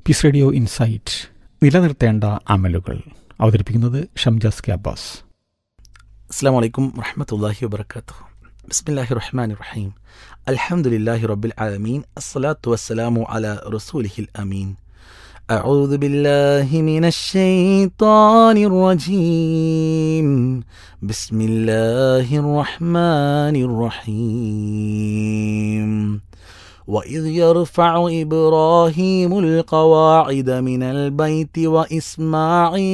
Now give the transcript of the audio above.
piece radio insight നിലനിർത്തേണ്ട അമലുകൾ അവതരിപ്പിക്കുന്നത് Shamjas K Abbas അസ്സാം വലൈക്കും വറഹമത്തല്ലാഹി വബർക്കാത്തു ബിസ്മില്ലാഹി റഹ്മാൻ റഹീം അൽഹംദുലില്ലാഹി റബ്ബിൽ ആലമീൻ അസ്സലാത്തു വസ്സലാമു അല റസൂലിഹിൽ അമീൻ أعوذ بالله من الشيطان الرجيم بسم الله الرحمن الرحيم وإذ يرفع إبراهيم القواعد من البيت وإسماعيل